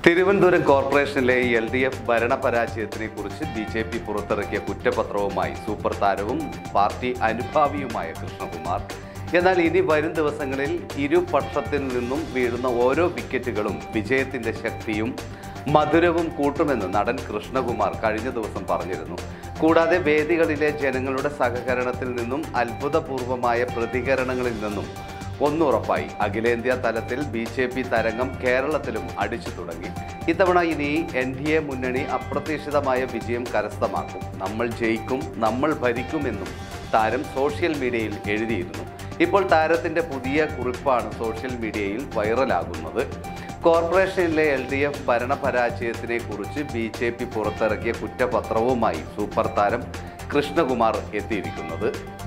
തിരുവനന്തപുരം കോർപ്പറേഷനിലെ L D F ഭരണപരാജയത്തിനെ കുറിച്ച് B J P പുറത്തിറക്കിയ കുറ്റപത്രവുമായി സൂപ്പർ താരവും പാർട്ടി അനുഭാവിയുമായ കൃഷ്ണകുമാർ എന്നാൽ ഇനി വരും ദിവസങ്ങളിൽ ഇരുപക്ഷത്തിൽ നിന്നും വീഴുന്ന ഓരോ വിക്കറ്റുകളും വിജയത്തിന്റെ ശക്തിയും മധുരവും കൂട്ടുമെന്ന് നടൻ കൃഷ്ണകുമാർ കഴിഞ്ഞ ദിവസം പറഞ്ഞിരുന്നു കൂടാതെ വേദികളിലെ ജനങ്ങളുടെ സഹകരണത്തിൽ നിന്നും അത്ഭുതപൂർവമായ പ്രതികരണങ്ങളിൽ നിന്നും ഒന്നുറപ്പായി അഖിലേന്ത്യാ തലത്തിൽ ബി ജെ പി തരംഗം കേരളത്തിലും അടിച്ചു തുടങ്ങി ഇത്തവണ ഇനി എൻ ഡി എ മുന്നണി അപ്രതീക്ഷിതമായ വിജയം കരസ്ഥമാക്കും നമ്മൾ ജയിക്കും നമ്മൾ ഭരിക്കുമെന്നും താരം സോഷ്യൽ മീഡിയയിൽ എഴുതിയിരുന്നു ഇപ്പോൾ താരത്തിന്റെ പുതിയ കുറിപ്പാണ് സോഷ്യൽ മീഡിയയിൽ വൈറലാകുന്നത് കോർപ്പറേഷനിലെ എൽ ഡി എഫ് ഭരണപരാജയത്തിനെ കുറിച്ച് ബി ജെ പി പുറത്തിറക്കിയ കുറ്റപത്രവുമായി സൂപ്പർ താരം കൃഷ്ണകുമാർ എത്തിയിരിക്കുന്നത്